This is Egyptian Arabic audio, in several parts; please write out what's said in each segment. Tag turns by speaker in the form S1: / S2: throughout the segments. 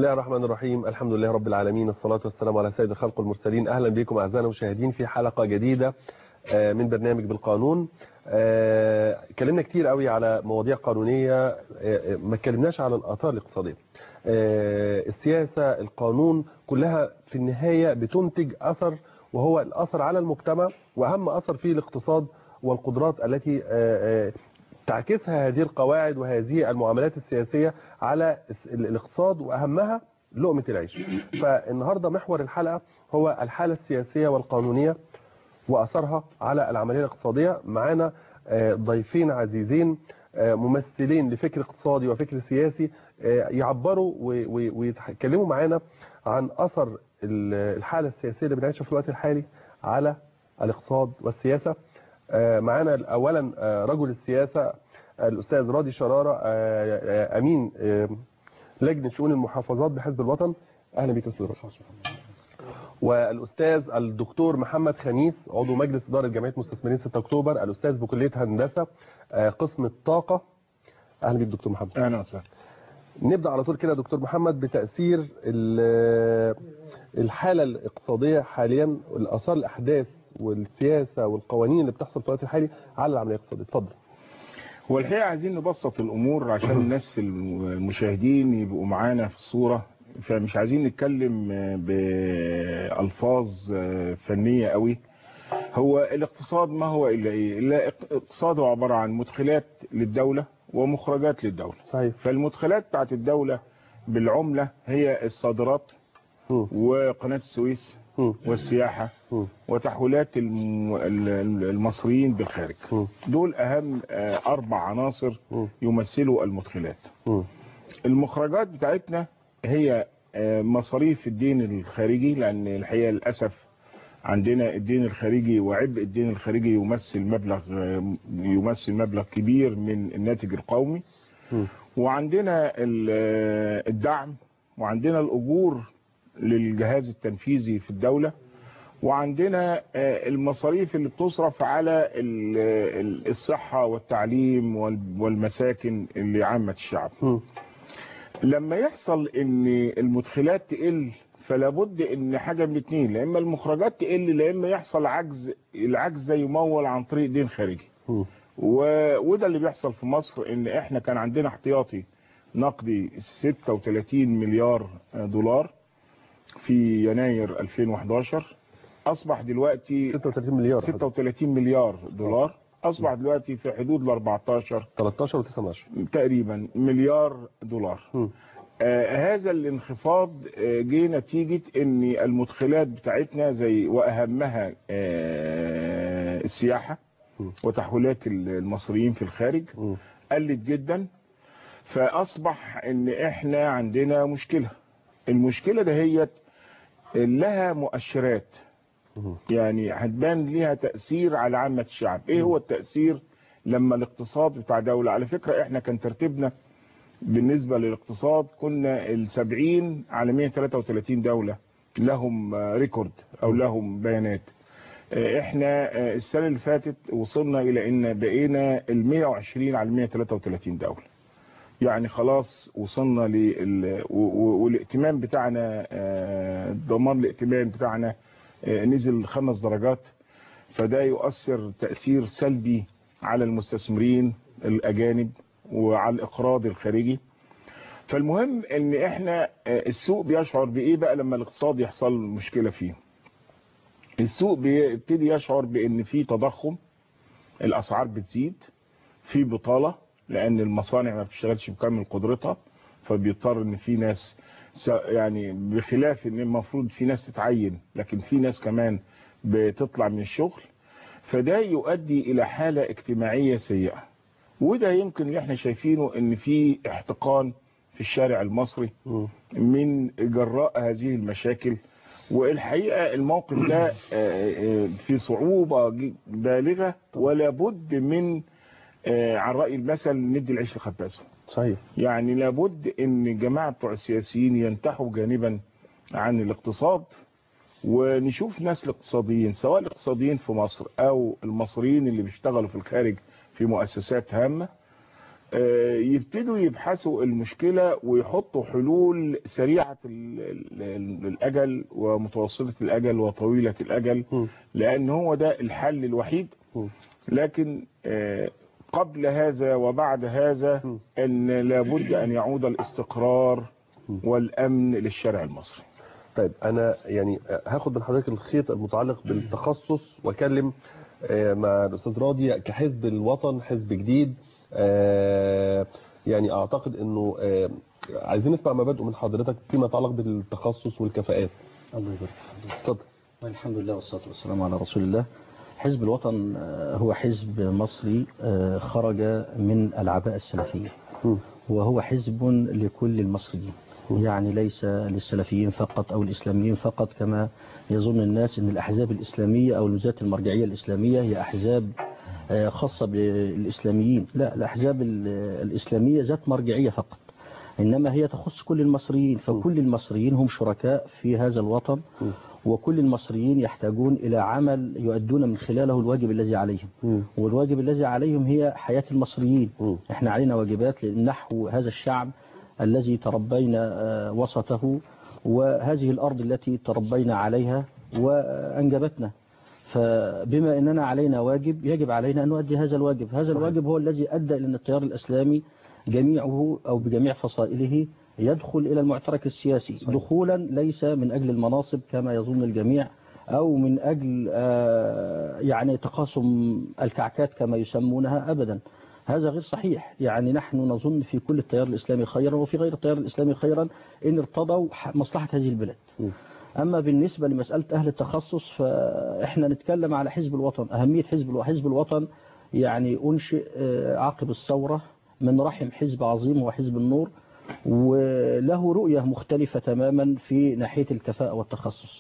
S1: الله الرحمن الرحيم الحمد لله رب العالمين الصلاة والسلام على سيد الخلق المرسلين أهلا بكم أعزائنا المشاهدين في حلقة جديدة من برنامج بالقانون اتكلمنا كتير قوي على مواضيع قانونية ما اتكلمناش على الآثار الاقتصادية السياسة القانون كلها في النهاية بتنتج أثر وهو الأثر على المجتمع وأهم أثر فيه الاقتصاد والقدرات التي تعكسها هذه القواعد وهذه المعاملات السياسية على الاقتصاد وأهمها لقمة العيش فالنهاردة محور الحلقة هو الحالة السياسية والقانونية وأثرها على العملية الاقتصادية معانا ضيفين عزيزين ممثلين لفكر اقتصادي وفكر سياسي يعبروا ويتكلموا معانا عن أثر الحالة السياسية اللي بنعيشها في الوقت الحالي على الاقتصاد والسياسة معانا اولا رجل السياسة الاستاذ راضي شرارة امين لجنة شؤون المحافظات بحزب الوطن اهلا بك استاذ راضي والاستاذ الدكتور محمد خميس عضو مجلس اداره جمعيه مستثمرين 6 اكتوبر الاستاذ بكليه هندسه قسم الطاقه اهلا بك دكتور محمد
S2: اهلا وسهلا
S1: نبدا على طول كده دكتور محمد بتاثير الحاله الاقتصاديه حاليا والاثار الاحداث والسياسة والقوانين اللي بتحصل في الوقت الحالي على العملية الاقتصادية اتفضل
S2: هو الحقيقة عايزين نبسط الأمور عشان الناس المشاهدين يبقوا معانا في الصورة فمش عايزين نتكلم بألفاظ فنية قوي هو الاقتصاد ما هو إلا إيه إلا اقتصاد هو عبارة عن مدخلات للدولة ومخرجات للدولة
S1: صحيح.
S2: فالمدخلات بتاعت الدولة بالعملة هي الصادرات وقناة السويس والسياحة وتحويلات المصريين بالخارج دول أهم أربع عناصر يمثلوا المدخلات المخرجات بتاعتنا هي مصاريف الدين الخارجي لأن الحقيقة للأسف عندنا الدين الخارجي وعبء الدين الخارجي يمثل مبلغ يمثل مبلغ كبير من الناتج القومي وعندنا الدعم وعندنا الأجور للجهاز التنفيذي في الدولة وعندنا المصاريف اللي بتصرف على الصحة والتعليم والمساكن اللي عامة الشعب لما يحصل ان المدخلات تقل فلا بد ان حاجة من اتنين لا اما المخرجات تقل لا اما يحصل عجز العجز ده يمول عن طريق دين خارجي وده اللي بيحصل في مصر ان احنا كان عندنا احتياطي نقدي 36 مليار دولار في يناير 2011 اصبح دلوقتي
S1: 36 مليار
S2: 36 مليار دولار اصبح دلوقتي في حدود ال 14
S1: 13 و19
S2: تقريبا مليار دولار آه هذا الانخفاض آه جه نتيجة ان المدخلات بتاعتنا زي واهمها آه السياحة وتحويلات المصريين في الخارج قلت جدا فاصبح ان احنا عندنا مشكلة المشكلة دهيت لها مؤشرات يعني هتبان ليها تأثير على عامة الشعب ايه هو التأثير لما الاقتصاد بتاع دولة على فكرة احنا كان ترتيبنا بالنسبة للاقتصاد كنا السبعين على 133 دولة لهم ريكورد او لهم بيانات احنا السنة اللي فاتت وصلنا الى ان بقينا ال 120 على 133 دولة يعني خلاص وصلنا لل والائتمان بتاعنا ضمان الائتمان بتاعنا نزل خمس درجات فده يؤثر تأثير سلبي على المستثمرين الأجانب وعلى الإقراض الخارجي فالمهم ان احنا السوق بيشعر بايه بقى لما الاقتصاد يحصل مشكلة فيه السوق بيبتدي يشعر بان في تضخم الاسعار بتزيد في بطالة لان المصانع ما بتشتغلش بكامل قدرتها فبيضطر ان في ناس يعني بخلاف ان المفروض في ناس تتعين لكن في ناس كمان بتطلع من الشغل فده يؤدي الى حالة اجتماعية سيئة وده يمكن اللي احنا شايفينه ان في احتقان في الشارع المصري من جراء هذه المشاكل والحقيقة الموقف ده في صعوبة بالغة ولا بد من عن رأي المثل ندي العيش لخبازه
S1: صحيح
S2: يعني لابد ان جماعة بتوع السياسيين ينتحوا جانبا عن الاقتصاد ونشوف ناس الاقتصاديين سواء الاقتصاديين في مصر او المصريين اللي بيشتغلوا في الخارج في مؤسسات هامة آه، يبتدوا يبحثوا المشكلة ويحطوا حلول سريعة ال- ال- ال- الأجل ومتوسطة الأجل وطويلة الأجل
S1: م.
S2: لأن هو ده الحل الوحيد
S1: م.
S2: لكن آه، قبل هذا وبعد هذا
S1: م.
S2: أن لابد أن يعود الاستقرار والأمن للشارع المصري
S1: طيب انا يعني هاخد من حضرتك الخيط المتعلق بالتخصص واكلم آه، مع الاستاذ راضي كحزب الوطن حزب جديد آه، يعني اعتقد انه آه، عايزين نسمع مبادئ من حضرتك فيما يتعلق بالتخصص والكفاءات
S3: الله يبارك فيك.
S1: اتفضل
S3: الحمد لله والصلاة والسلام على رسول الله حزب الوطن آه، هو حزب مصري آه، خرج من العباءة السلفية
S1: م.
S3: وهو حزب لكل المصريين يعني ليس للسلفيين فقط أو الإسلاميين فقط كما يظن الناس أن الأحزاب الإسلامية أو الوزارات المرجعية الإسلامية هي أحزاب آه، خاصة بالإسلاميين لا الأحزاب ال- الإسلامية ذات مرجعية فقط إنما هي تخص كل المصريين فكل المصريين هم شركاء في هذا الوطن وكل المصريين يحتاجون إلى عمل يؤدون من خلاله الواجب الذي عليهم
S1: م.
S3: والواجب الذي عليهم هي حياة المصريين
S1: م.
S3: احنا علينا واجبات نحو هذا الشعب الذي تربينا آه، وسطه وهذه الأرض التي تربينا عليها وأنجبتنا فبما أننا علينا واجب يجب علينا أن نؤدي هذا الواجب هذا الواجب هو الذي أدى إلى أن التيار الإسلامي جميعه أو بجميع فصائله يدخل إلى المعترك السياسي دخولا ليس من أجل المناصب كما يظن الجميع أو من أجل آه، يعني تقاسم الكعكات كما يسمونها أبدا هذا غير صحيح يعني نحن نظن في كل التيار الإسلامي خيرا وفي غير التيار الإسلامي خيرا إن ارتضوا ح- مصلحة هذه البلاد أما بالنسبة لمسألة أهل التخصص فإحنا نتكلم على حزب الوطن أهمية حزب الو- حزب الوطن يعني أنشئ آه، عقب الثورة من رحم حزب عظيم هو حزب النور وله رؤية مختلفة تماما في ناحية الكفاءة والتخصص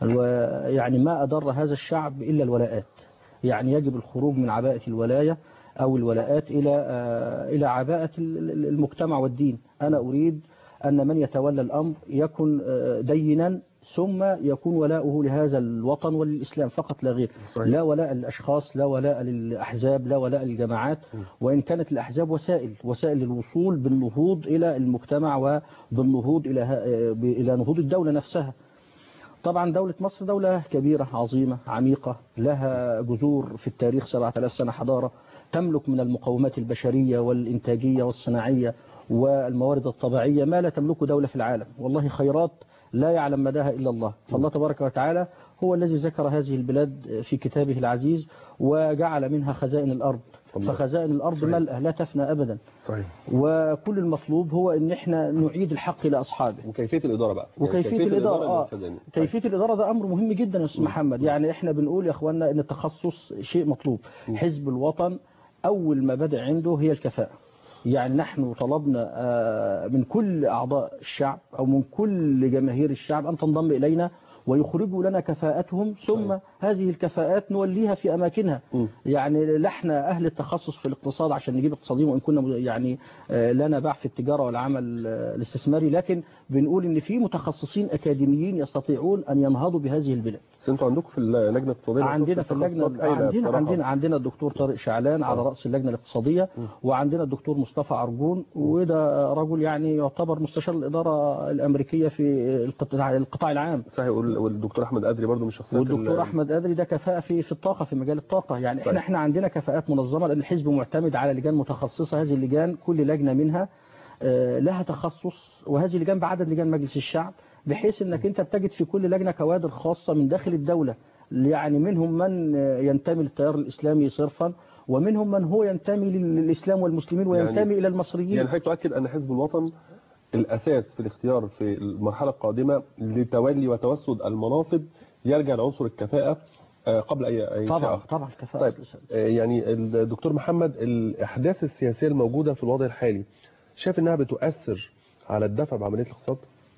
S3: ويعني ما أضر هذا الشعب إلا الولاءات يعني يجب الخروج من عباءة الولاية أو الولاءات إلى آه، إلى عباءة ال- ال- المجتمع والدين أنا أريد أن من يتولى الأمر يكن آه، دينا ثم يكون ولاؤه لهذا الوطن وللإسلام فقط لا غير
S1: صحيح.
S3: لا ولاء للأشخاص لا ولاء للأحزاب لا ولاء للجماعات وإن كانت الأحزاب وسائل وسائل للوصول بالنهوض إلى المجتمع وبالنهوض إلى ه- ب- إلى نهوض الدولة نفسها طبعا دولة مصر دولة كبيرة عظيمة عميقة لها جذور في التاريخ 7000 سنة حضارة تملك من المقومات البشرية والإنتاجية والصناعية والموارد الطبيعية ما لا تملكه دولة في العالم والله خيرات لا يعلم مداها إلا الله فالله تبارك وتعالى هو الذي ذكر هذه البلاد في كتابه العزيز وجعل منها خزائن الأرض
S1: الله.
S3: فخزائن الأرض
S1: صحيح.
S3: ملأة لا تفنى أبدا
S1: صحيح
S3: وكل المطلوب هو ان احنا نعيد الحق إلى أصحابه
S1: وكيفيه الاداره بقى يعني
S3: وكيفية الإدارة آه.
S1: للخزانة.
S3: كيفية الإدارة ده أمر مهم جدا يا أستاذ محمد يعني إحنا بنقول يا أخوانا إن التخصص شيء مطلوب حزب الوطن أول ما بدأ عنده هي الكفاءة يعني نحن طلبنا آه، من كل أعضاء الشعب أو من كل جماهير الشعب أن تنضم إلينا ويخرجوا لنا كفاءتهم ثم هذه الكفاءات نوليها في أماكنها
S1: م.
S3: يعني لا احنا أهل التخصص في الاقتصاد عشان نجيب اقتصاديين وإن كنا م- يعني آه، لنا باع في التجارة والعمل آه، الاستثماري لكن بنقول إن في متخصصين أكاديميين يستطيعون أن ينهضوا بهذه البلاد
S1: بس انتوا عندكم في اللجنه الاقتصاديه
S3: عندنا في اللجنة
S1: تخصصات هايلة
S3: عندنا
S1: بصراحة.
S3: عندنا عندنا الدكتور طارق شعلان على
S1: آه.
S3: رأس اللجنة الاقتصادية وعندنا الدكتور مصطفى أرجون وده رجل يعني يعتبر مستشار الإدارة الأمريكية في القطاع القطاع العام
S1: صحيح وال- والدكتور احمد ادري برضو من الشخصيات
S3: والدكتور
S1: ال-
S3: احمد ادري ده كفاءه في في الطاقه في مجال الطاقه يعني
S1: صحيح.
S3: احنا احنا عندنا كفاءات منظمه لان الحزب معتمد على لجان متخصصه هذه اللجان كل لجنه منها آه، لها تخصص وهذه اللجان بعدد لجان مجلس الشعب بحيث انك انت بتجد في كل لجنه كوادر خاصه من داخل الدوله يعني منهم من آه، ينتمي للتيار الاسلامي صرفا ومنهم من هو ينتمي لل- للاسلام والمسلمين وينتمي
S1: يعني-
S3: الى المصريين
S1: يعني حضرتك تؤكد ان حزب الوطن الاساس في الاختيار في المرحله القادمه لتولي وتوسد المناصب يرجع لعنصر الكفاءه آه، قبل اي اي شيء
S3: طبعا
S1: اخر
S3: طبعا كفاءه
S1: طيب آه، يعني الدكتور محمد الاحداث السياسيه الموجوده في الوضع الحالي شايف انها بتؤثر على الدفع بعمليه الاقتصاد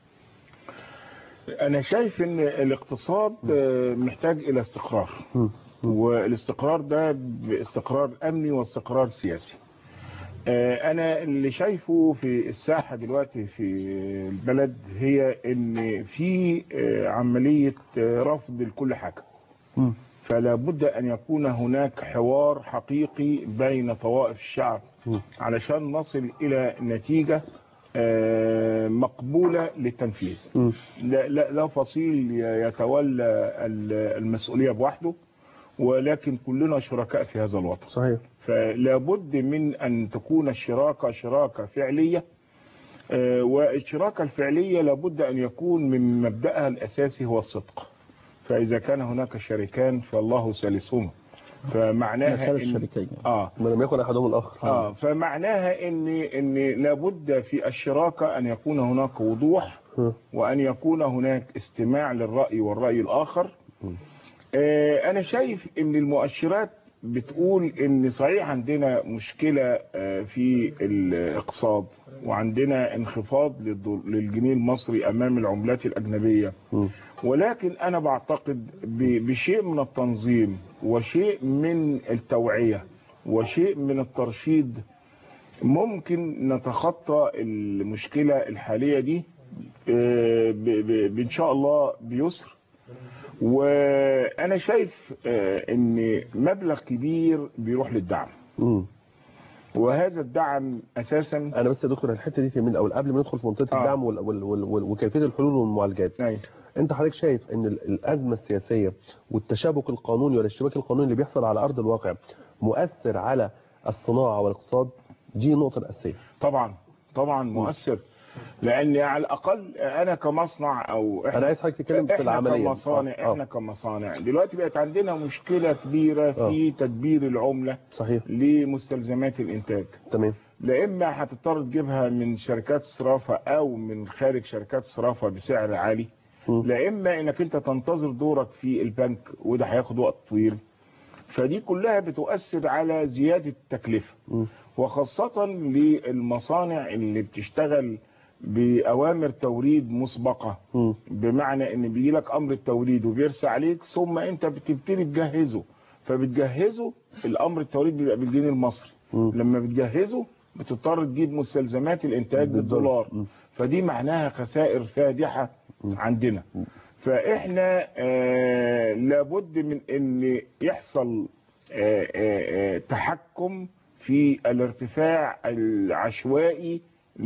S2: انا شايف ان الاقتصاد آه، محتاج الى استقرار والاستقرار ده باستقرار امني واستقرار سياسي آه، انا اللي شايفه في الساحه دلوقتي في البلد هي ان في آه، عمليه آه، رفض لكل حاجه فلا بد أن يكون هناك حوار حقيقي بين طوائف الشعب
S1: مم.
S2: علشان نصل إلى نتيجة آه، مقبولة للتنفيذ
S1: مم.
S2: لا, لا, لا فصيل يتولى ال- المسؤولية بوحده ولكن كلنا شركاء في هذا الوطن
S1: صحيح
S2: فلا بد من أن تكون الشراكة شراكة فعلية آه، والشراكة الفعلية لابد أن يكون من مبدأها الأساسي هو الصدق فإذا كان هناك شريكان فالله ثالثهما فمعناها
S3: مثال
S2: إن
S3: الشريكين
S2: آه
S1: ما لم يكن احدهم الاخر
S2: آه فمعناها ان ان لابد في الشراكه ان يكون هناك وضوح
S1: مم.
S2: وان يكون هناك استماع للراي والراي الاخر آه انا شايف ان المؤشرات بتقول ان صحيح عندنا مشكله آه في الاقتصاد وعندنا انخفاض للدول- للجنيه المصري امام العملات الاجنبيه
S1: مم.
S2: ولكن انا بعتقد ب- بشيء من التنظيم وشيء من التوعية وشيء من الترشيد ممكن نتخطى المشكلة الحالية دي آه، ب- ب- بإن شاء الله بيسر وأنا شايف آه، إن مبلغ كبير بيروح للدعم
S1: مم.
S2: وهذا الدعم أساسا
S1: انا بس يا دكتور الحته دي من الاول قبل ما ندخل في منطقه
S2: آه.
S1: الدعم وال- وال- وال- وال- وكيفيه الحلول والمعالجات
S2: أيوة.
S1: انت حضرتك شايف ان ال- الازمه السياسيه والتشابك القانوني والاشتباك القانوني اللي بيحصل على ارض الواقع مؤثر على الصناعه والاقتصاد دي نقطه اساسيه
S2: طبعا طبعا مؤثر لأن على الأقل أنا كمصنع أو
S1: انا عايز حضرتك تتكلم في
S2: احنا
S1: العمليه
S2: كمصانع
S1: آه.
S2: احنا كمصانع دلوقتي بقت عندنا مشكلة كبيرة في تدبير العملة
S1: صحيح
S2: لمستلزمات الانتاج
S1: تمام
S2: لا اما هتضطر تجيبها من شركات الصرافة او من خارج شركات الصرافة بسعر عالي
S1: مم.
S2: لا اما انك انت تنتظر دورك في البنك وده هياخد وقت طويل فدي كلها بتؤثر على زيادة التكلفة
S1: مم.
S2: وخاصة للمصانع اللي بتشتغل بأوامر توريد مسبقة
S1: مم.
S2: بمعنى ان بيجي لك امر التوريد وبيرسى عليك ثم انت بتبتدي تجهزه فبتجهزه الامر التوريد بيبقى بالجنيه المصري
S1: مم.
S2: لما بتجهزه بتضطر تجيب مستلزمات الانتاج
S1: بالدولار.
S2: بالدولار
S1: مم.
S2: فدي معناها خسائر فادحة عندنا فاحنا آه لابد من ان يحصل آه آه آه تحكم في الارتفاع العشوائي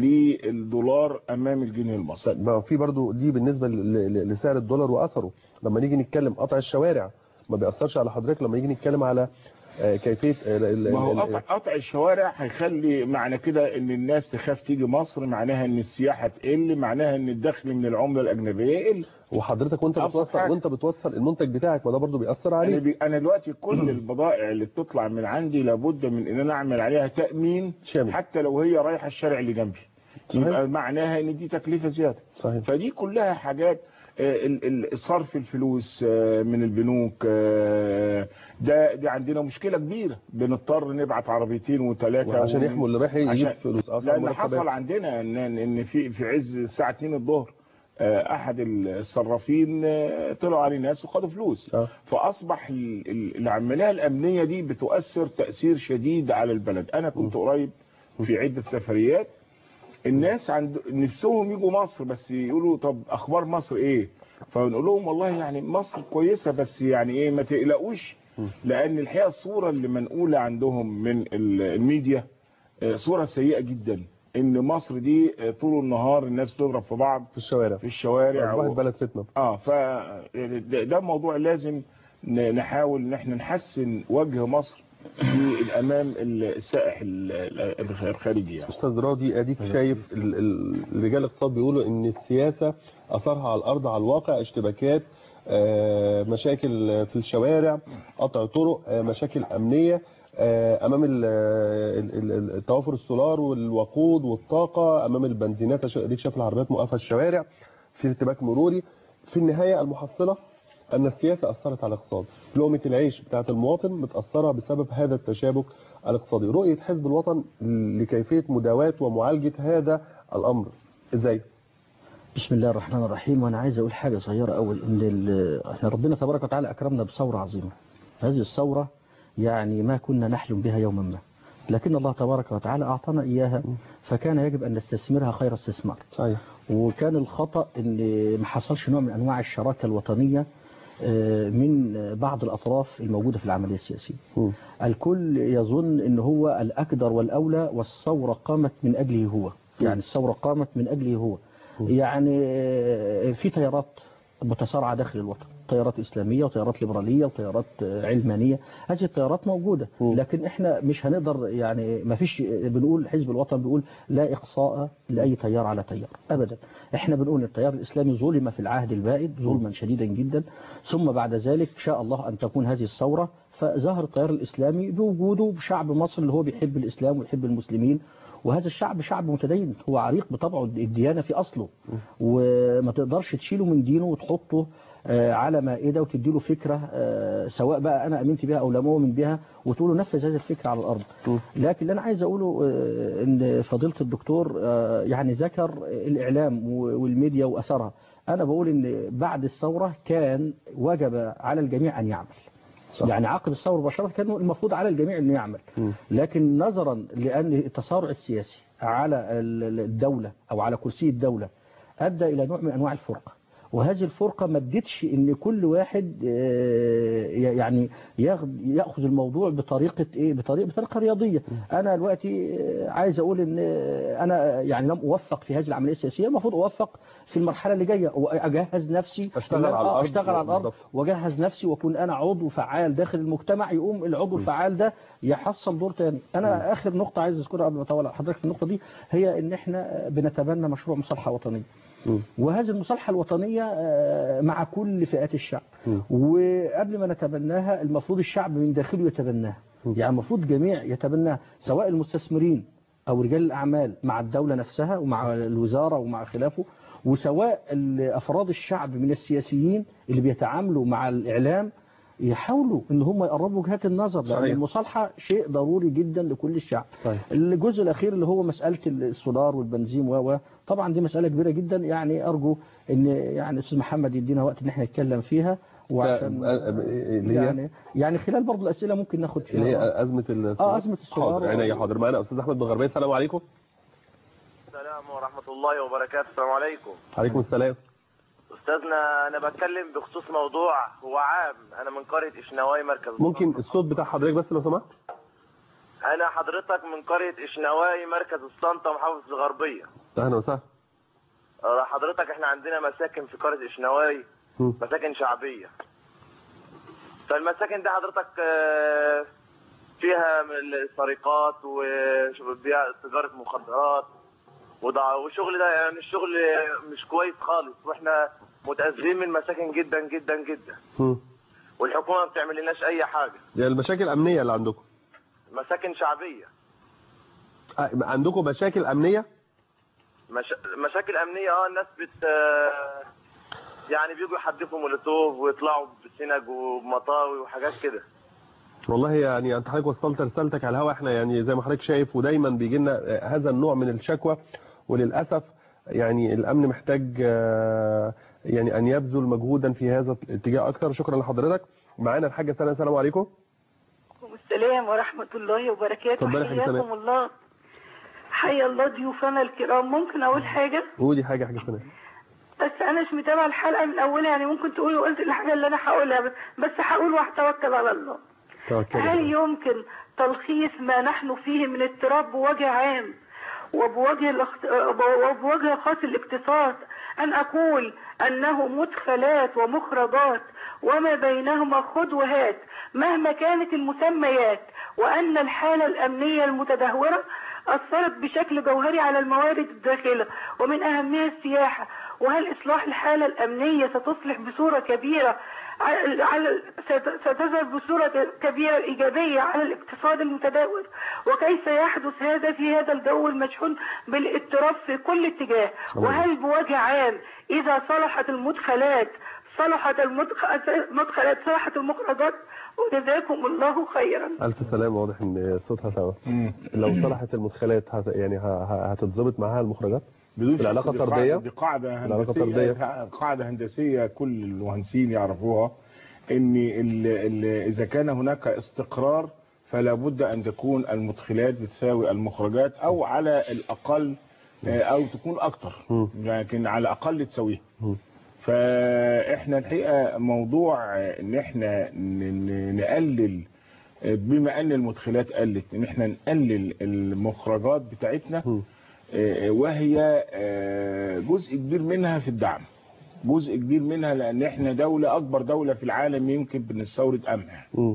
S2: للدولار امام الجنيه المصري
S1: ما في برضو دي بالنسبه ل- ل- لسعر الدولار واثره لما نيجي نتكلم قطع الشوارع ما بيأثرش على حضرتك لما نيجي نتكلم على آه، كيفيه ال- ال-
S2: ما هو
S1: ال-
S2: قطع, قطع الشوارع هيخلي معنى كده ان الناس تخاف تيجي مصر معناها ان السياحه تقل معناها ان الدخل من العمله الاجنبيه يقل
S1: وحضرتك وانت
S2: أبسط
S1: بتوصل
S2: حاجة.
S1: وانت بتوصل المنتج بتاعك ما ده برضو بيأثر
S2: انا
S1: عليه
S2: بي انا دلوقتي كل البضائع اللي بتطلع من عندي لابد من ان انا اعمل عليها تامين
S1: شامل.
S2: حتى لو هي رايحه الشارع اللي جنبي
S1: صحيح.
S2: يبقى معناها ان دي تكلفه زياده
S1: صحيح
S2: فدي كلها حاجات آه، ال- ال- صرف الفلوس آه، من البنوك آه، ده دي عندنا مشكله كبيره بنضطر نبعت عربيتين وثلاثه
S1: وعشان يحموا اللي رايح يجيب
S2: عشان-
S1: فلوس اه
S2: لان حصل عندنا ان ان في في عز الساعه 2 الظهر آه، احد الصرافين آه، طلعوا عليه ناس وخدوا فلوس
S1: اه
S2: فاصبح ال- ال- العمليه الامنيه دي بتؤثر تاثير شديد على البلد انا كنت قريب في عده سفريات الناس عند نفسهم يجوا مصر بس يقولوا طب اخبار مصر ايه فنقول لهم والله يعني مصر كويسه بس يعني ايه ما تقلقوش لان الحقيقه الصوره اللي منقوله عندهم من ال- الميديا آه، صوره سيئه جدا ان مصر دي آه، طول النهار الناس بتضرب في بعض
S1: في الشوارع
S2: في الشوارع
S1: اصبحت
S2: و...
S1: بلد فتنه
S2: اه ف ده ده موضوع لازم ن- نحاول ان احنا نحسن وجه مصر في الامام السائح ال- ال- الخارجي يعني.
S1: استاذ راضي اديك شايف ال- ال- رجال الاقتصاد بيقولوا ان السياسه اثرها على الارض على الواقع اشتباكات آه، مشاكل في الشوارع قطع طرق آه، مشاكل امنيه آه، امام ال- ال- ال- ال- توافر السولار والوقود والطاقه امام البنزينات عشان اديك شايف العربيات موقفه الشوارع في ارتباك مروري في النهايه المحصله ان السياسه اثرت على الاقتصاد لقمه العيش بتاعت المواطن متاثره بسبب هذا التشابك الاقتصادي رؤيه حزب الوطن لكيفيه مداواه ومعالجه هذا الامر ازاي
S3: بسم الله الرحمن الرحيم وانا عايز اقول حاجه صغيره اول ان ال- احنا ربنا تبارك وتعالى اكرمنا بثوره عظيمه هذه الثوره يعني ما كنا نحلم بها يوما ما لكن الله تبارك وتعالى اعطانا اياها فكان يجب ان نستثمرها خير استثمار
S1: صحيح
S3: وكان الخطا ان ما حصلش نوع من انواع الشراكه الوطنيه آه، من آه، بعض الأطراف الموجودة في العملية السياسية
S1: مم.
S3: الكل يظن ان هو الأقدر والأولى والثورة قامت من أجله هو يعني الثورة قامت من أجله هو يعني آه، في تيارات متسارعة داخل الوطن تيارات إسلامية وتيارات ليبرالية وتيارات آه، علمانية هذه التيارات موجودة
S1: مم.
S3: لكن احنا مش هنقدر يعني ما فيش بنقول حزب الوطن بيقول لا إقصاء لأي تيار على تيار أبدا احنا بنقول التيار الإسلامي ظلم في العهد البائد ظلما شديدا جدا ثم بعد ذلك شاء الله أن تكون هذه الثورة فظهر التيار الإسلامي بوجوده بشعب مصر اللي هو بيحب الإسلام ويحب المسلمين وهذا الشعب شعب متدين هو عريق بطبعه الديانة في أصله وما تقدرش تشيله من دينه وتحطه آه، على مائدة وتديله فكرة آه، سواء بقى أنا أمنت بها أو لم أؤمن بها وتقول له نفذ هذه الفكرة على الأرض لكن اللي أنا عايز أقوله آه، إن فضيلة الدكتور آه، يعني ذكر الإعلام و- والميديا وأثرها أنا بقول إن بعد الثورة كان وجب على الجميع أن يعمل
S1: صح.
S3: يعني عقب الثورة مباشرة كان المفروض على الجميع أنه يعمل لكن نظرا لأن التسارع السياسي على ال- الدولة أو على كرسي الدولة أدى إلى نوع من أنواع الفرقة وهذه الفرقة ما ادتش ان كل واحد آه، يعني ياخد ياخذ الموضوع بطريقه ايه بطريقه بطريقه رياضيه انا دلوقتي آه، عايز اقول ان آه، انا يعني لم اوفق في هذه العمليه السياسيه المفروض اوفق في المرحله اللي جايه واجهز نفسي
S1: أشتغل
S3: إن أنا-
S1: على
S3: آه،
S1: الأرض.
S3: اشتغل على الارض
S1: بالضبط.
S3: واجهز نفسي واكون انا عضو فعال داخل المجتمع يقوم العضو الفعال ده يحصل دور تاني انا اخر نقطه عايز اذكرها قبل ما اطول على حضرتك في النقطه دي هي ان احنا بنتبنى مشروع مصالحه وطنيه
S1: مم.
S3: وهذه المصالحة الوطنية آه، مع كل فئات الشعب
S1: مم.
S3: وقبل ما نتبناها المفروض الشعب من داخله يتبناها يعني المفروض جميع يتبناها سواء المستثمرين أو رجال الأعمال مع الدولة نفسها ومع الوزارة ومع خلافه وسواء ال- أفراد الشعب من السياسيين اللي بيتعاملوا مع الإعلام يحاولوا ان هم يقربوا وجهات النظر لان
S1: صحيح.
S3: المصالحه شيء ضروري جدا لكل الشعب
S1: صحيح.
S3: الجزء الاخير اللي هو مساله السولار والبنزين و و طبعا دي مساله كبيره جدا يعني ارجو ان يعني استاذ محمد يدينا وقت ان احنا نتكلم فيها وعشان
S1: اللي هي
S3: يعني يعني خلال برضه الاسئله ممكن ناخد
S1: اللي هي
S3: فيها
S1: أزمة السولار
S3: آه، أزمة السولار.
S1: حاضر عينيا حاضر معانا أستاذ أحمد بن غربية السلام عليكم
S4: السلام ورحمة الله وبركاته السلام عليكم
S1: عليكم السلام
S4: أستاذنا أنا بتكلم بخصوص موضوع هو عام أنا من قرية إشنواي مركز
S1: ممكن
S4: الصنطة.
S1: الصوت بتاع حضرتك بس لو سمحت
S4: أنا حضرتك من قرية إشنواي مركز الصنطة محافظة الغربية
S1: أهلا وسهلا
S4: آه، حضرتك إحنا عندنا مساكن في قرية إشنواي
S1: مم.
S4: مساكن شعبية فالمساكن دي حضرتك آه، فيها من السرقات وبيع تجارة مخدرات وضع والشغل ده يعني الشغل مش كويس خالص واحنا متأذين من المساكن جدا جدا جدا
S1: مم.
S4: والحكومة ما بتعمل لناش أي حاجة
S1: يعني المشاكل الأمنية اللي عندكم
S4: مساكن شعبية
S1: آه، عندكم مشاكل أمنية
S4: مش... مشاكل أمنية اه الناس بت آه، يعني بيجوا يحدفوا مولوتوف ويطلعوا بسنج ومطاوي وحاجات كده
S1: والله يعني انت حضرتك وصلت رسالتك على الهواء احنا يعني زي ما حضرتك شايف ودايما بيجي لنا هذا النوع من الشكوى وللاسف يعني الامن محتاج آه، يعني ان يبذل مجهودا في هذا الاتجاه اكثر شكرا لحضرتك معانا الحاجه سنه السلام عليكم
S5: عليكم السلام ورحمة الله وبركاته
S1: اتفضلي يا حاجة
S5: حياكم
S1: سناء.
S5: الله حيا الله ضيوفنا الكرام ممكن أقول حاجة
S1: قولي حاجه حاجه سنه
S5: بس أنا مش متابعة الحلقة من أولها يعني ممكن تقولوا قلت الحاجة اللي أنا هقولها بس- بس هقول وهتوكل على الله
S1: توكلي
S5: هل يمكن تلخيص ما نحن فيه من اضطراب بوجه عام وبوجه الاخت... وبوجه خاص الاقتصاد أن أقول أنه مدخلات ومخرجات وما بينهما خذ وهات مهما كانت المسميات وأن الحالة الأمنية المتدهورة أثرت بشكل جوهري على الموارد الداخلة ومن أهمها السياحة وهل إصلاح الحالة الأمنية ستصلح بصورة كبيرة على على- ست- ستظهر بصورة كبيرة إيجابية على الاقتصاد المتداول وكيف يحدث هذا في هذا الجو المشحون بالاضطراب في كل اتجاه وهل بوجه عام إذا صلحت المدخلات صلحت المدخ- المدخلات صلحت المخرجات وجزاكم الله خيرا
S1: الف سلامه واضح ان صوتها سوا لو صلحت المدخلات هت يعني ه- ه- هتتظبط معاها المخرجات
S2: بدون
S1: في العلاقة
S2: شك دي
S1: الطردية؟
S2: قاعدة- دي قاعدة
S1: العلاقة الطردية.
S2: هندسية قاعدة هندسية كل المهندسين يعرفوها ان ال ال اذا كان هناك استقرار فلا بد ان تكون المدخلات بتساوي المخرجات او على الاقل آه، او تكون اكتر
S1: مم.
S2: لكن على الاقل تساويها فاحنا الحقيقه موضوع ان احنا ن- ن- نقلل بما ان المدخلات قلت ان احنا نقلل المخرجات بتاعتنا
S1: مم.
S2: آه، وهي آه، جزء كبير منها في الدعم جزء كبير منها لان احنا دولة اكبر دولة في العالم يمكن بنستورد قمح
S1: مم.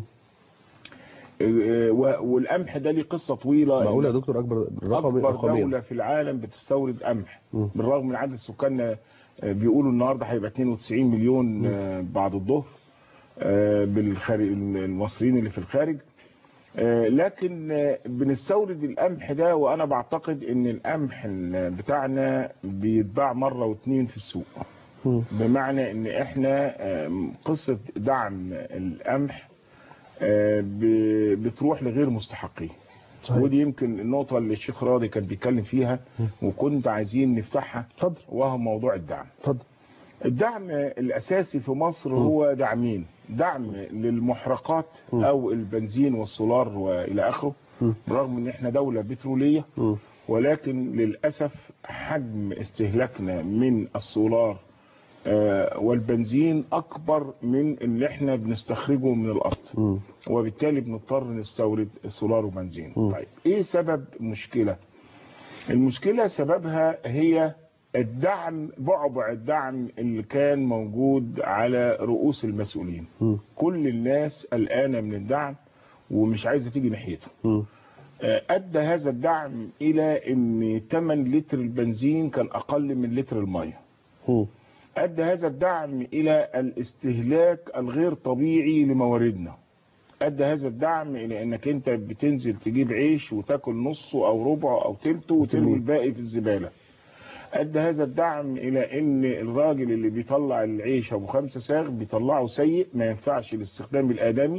S2: آه، و- والقمح ده ليه قصة طويلة
S1: معقول يا دكتور اكبر رقم
S2: اكبر
S1: رقمين
S2: دولة في العالم بتستورد قمح
S1: مم.
S2: بالرغم من عدد سكاننا آه، بيقولوا النهارده هيبقى 92 مليون آه، بعد الظهر آه، بالخارج المصريين اللي في الخارج آه، لكن آه، بنستورد القمح ده وانا بعتقد ان القمح ال- بتاعنا بيتباع مره واتنين في السوق
S1: مم.
S2: بمعنى ان احنا آم، قصه دعم القمح آه، ب- بتروح لغير مستحقين
S1: صحيح.
S2: ودي يمكن النقطه اللي الشيخ راضي كان بيتكلم فيها وكنت عايزين نفتحها
S1: اتفضل
S2: وهو موضوع الدعم
S1: اتفضل
S2: الدعم الاساسي في مصر هو دعمين دعم للمحرقات
S1: م.
S2: او البنزين والسولار والى اخره
S1: م.
S2: برغم ان احنا دولة بترولية
S1: مم.
S2: ولكن للأسف حجم استهلاكنا من السولار آه، والبنزين اكبر من اللي احنا بنستخرجه من الارض
S1: مم.
S2: وبالتالي بنضطر نستورد سولار وبنزين
S1: م.
S2: طيب ايه سبب المشكلة المشكلة سببها هي الدعم بعبع الدعم اللي كان موجود على رؤوس المسؤولين
S1: مم.
S2: كل الناس قلقانة من الدعم ومش عايزة تيجي ناحيته
S1: مم.
S2: آه، ادى هذا الدعم الى ان 8 لتر البنزين كان اقل من لتر الميه
S1: مم.
S2: ادى هذا الدعم الى الاستهلاك الغير طبيعي لمواردنا ادى هذا الدعم الى انك انت بتنزل تجيب عيش وتاكل نصه او ربعه او تلته وترمي الباقي في الزباله ادى هذا الدعم الى ان الراجل اللي بيطلع العيش ابو خمسة ساغ بيطلعه سيء ما ينفعش للاستخدام الادمي